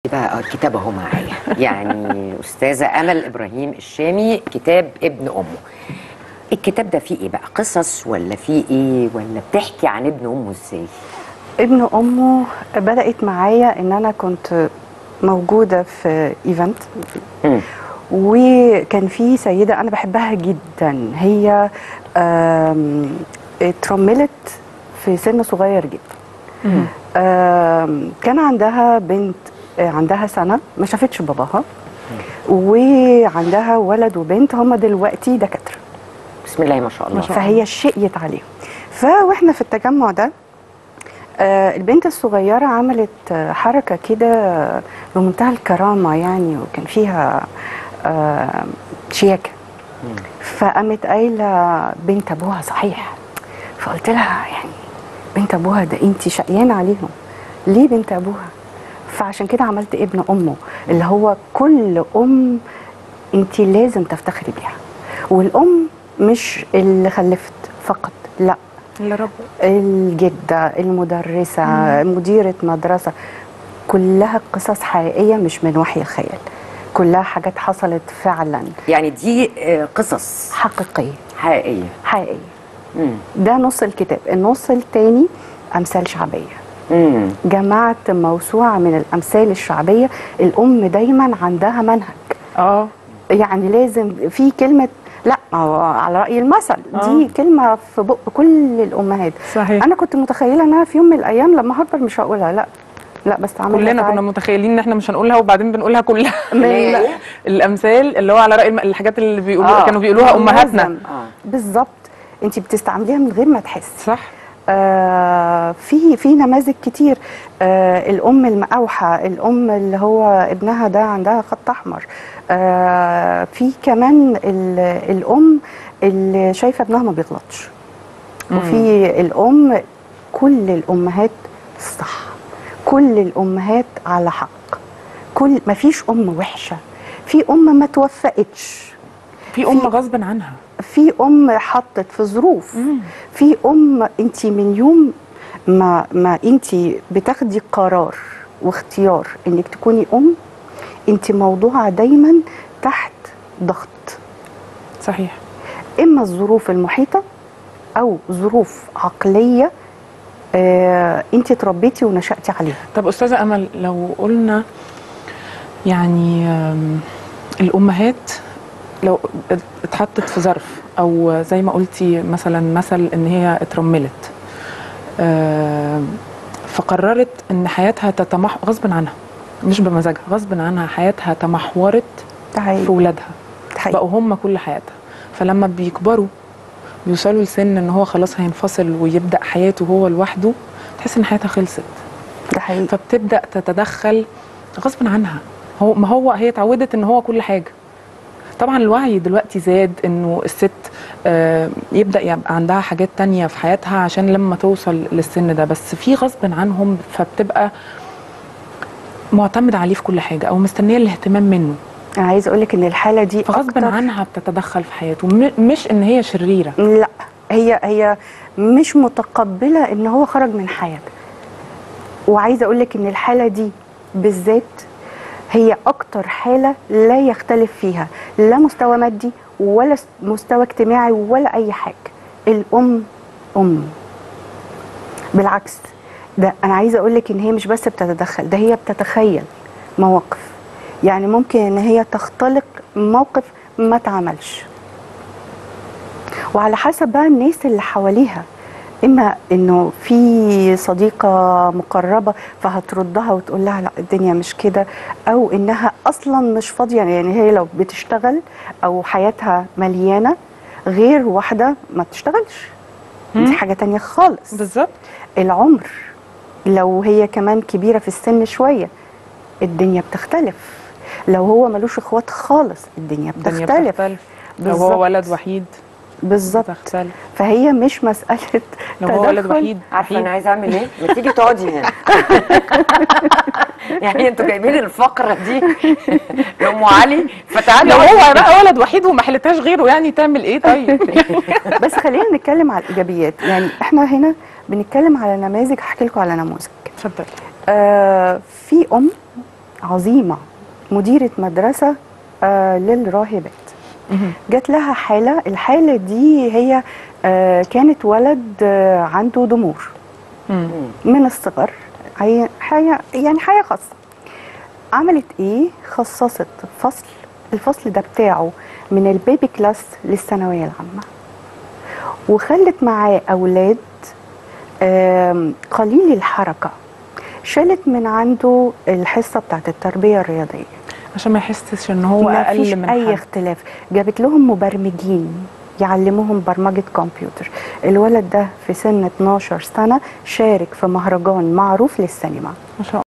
كده الكتاب اهو معايا يعني استاذه امل ابراهيم الشامي كتاب ابن امه الكتاب ده فيه ايه بقى قصص ولا فيه ايه ولا بتحكي عن ابن امه ازاي ابن امه بدات معايا ان انا كنت موجوده في ايفنت مم. وكان في سيده انا بحبها جدا هي آم، اترملت في سن صغير جدا آم، كان عندها بنت آه، عندها سنه ما شافتش باباها وعندها ولد وبنت هم دلوقتي دكاتره بسم الله ما شاء الله فهي شقيت عليهم فواحنا في التجمع ده آه، البنت الصغيرة عملت آه، حركة كده بمنتهى الكرامة يعني وكان فيها آه، شياكة فقامت قايلة بنت أبوها صحيح فقلت لها يعني بنت أبوها ده أنت شقيانة عليهم ليه بنت أبوها فعشان كده عملت ابن أمه اللي هو كل أم أنت لازم تفتخري بيها والأم مش اللي خلفت فقط لا اللي رب الجدة المدرسة مديرة مدرسة كلها قصص حقيقية مش من وحي الخيال كلها حاجات حصلت فعلا يعني دي آه، قصص حقيقية حقيقيه حقيقية مم. ده نص الكتاب النص التاني أمثال شعبية مم. جمعت موسوعة من الأمثال الشعبية الأم دايما عندها منهج اه يعني لازم في كلمة لا ما هو على رأي المثل دي كلمة في بق كل الأمهات صحيح. أنا كنت متخيلة إنها في يوم من الأيام لما هكبر مش هقولها لا لا بس عملت كلنا كنا متخيلين ان احنا مش هنقولها وبعدين بنقولها كلها من- إيه؟ الامثال اللي هو على راي الم- الحاجات اللي بيقولوا آه. كانوا بيقولوها امهاتنا لازم. آه. بالظبط انت بتستعمليها من غير ما تحسي صح آه في في نماذج كتير آه الام المقاوحه الام اللي هو ابنها ده عندها خط احمر آه في كمان ال- الام اللي شايفه ابنها ما بيغلطش وفي الام كل الامهات صح كل الامهات على حق كل ما فيش ام وحشه في ام ما توفقتش في ام غصب عنها في ام حطت في ظروف في ام انت من يوم ما ما انت بتاخدي قرار واختيار انك تكوني ام انت موضوعه دايما تحت ضغط صحيح اما الظروف المحيطه او ظروف عقليه آه انت اتربيتي ونشاتي عليها طب استاذه امل لو قلنا يعني آم، الامهات لو اتحطت في ظرف او زي ما قلتي مثلا مثل ان هي اترملت آم، فقررت ان حياتها تتمح غصب عنها مش بمزاجها غصب عنها حياتها تمحورت ده حقيقي. في ولادها ده حقيقي. بقوا هم كل حياتها فلما بيكبروا بيوصلوا لسن ان هو خلاص هينفصل ويبدا حياته هو لوحده تحس ان حياتها خلصت ده حقيقي فبتبدا تتدخل غصب عنها هو ما هو هي اتعودت ان هو كل حاجه طبعا الوعي دلوقتي زاد انه الست آه، يبدا يبقى عندها حاجات تانية في حياتها عشان لما توصل للسن ده بس في غصب عنهم فبتبقى معتمده عليه في كل حاجه او مستنيه الاهتمام منه انا عايزه اقول لك ان الحاله دي فغصب أكتر- عنها بتتدخل في حياته م- مش ان هي شريره لا هي هي مش متقبله ان هو خرج من حياتها وعايزه اقول لك ان الحاله دي بالذات هي اكتر حاله لا يختلف فيها لا مستوى مادي ولا س- مستوى اجتماعي ولا اي حاجه الام ام بالعكس ده انا عايزه اقول لك ان هي مش بس بتتدخل ده هي بتتخيل مواقف يعني ممكن ان هي تختلق موقف ما اتعملش وعلى حسب بقى الناس اللي حواليها اما انه في صديقه مقربه فهتردها وتقول لها لا الدنيا مش كده او انها اصلا مش فاضيه يعني هي لو بتشتغل او حياتها مليانه غير واحده ما بتشتغلش دي حاجه تانية خالص بالظبط العمر لو هي كمان كبيره في السن شويه الدنيا بتختلف لو هو ملوش اخوات خالص الدنيا الدنيا بتختلف بتختلف لو بالظبط. هو ولد وحيد بالظبط بتختلف فهي مش مساله لو هو ولد تدخل. وحيد عارفه وحيد. انا عايزه اعمل ايه؟ ما تيجي تقعدي هنا يعني انتوا جايبين الفقره دي لام علي فتعالي لو اقعدي هو هنا. بقى ولد وحيد وما حلتهاش غيره يعني تعمل ايه طيب بس خلينا نتكلم على الايجابيات يعني احنا هنا بنتكلم على نماذج هحكي لكم على نموذج اتفضل آه في ام عظيمه مديره مدرسه آه للراهبات مهم. جات لها حاله الحاله دي هي آه كانت ولد آه عنده ضمور مم. من الصغر هي حياة يعني حياة خاصة عملت ايه خصصت فصل الفصل ده بتاعه من البيبي كلاس للثانوية العامة وخلت معاه أولاد آم، قليل الحركة شالت من عنده الحصة بتاعت التربية الرياضية عشان ما يحسش ان هو ما فيش اقل من أي حد اختلاف جابت لهم مبرمجين يعلموهم برمجة كمبيوتر الولد ده في سن 12 سنة شارك في مهرجان معروف للسينما ما شاء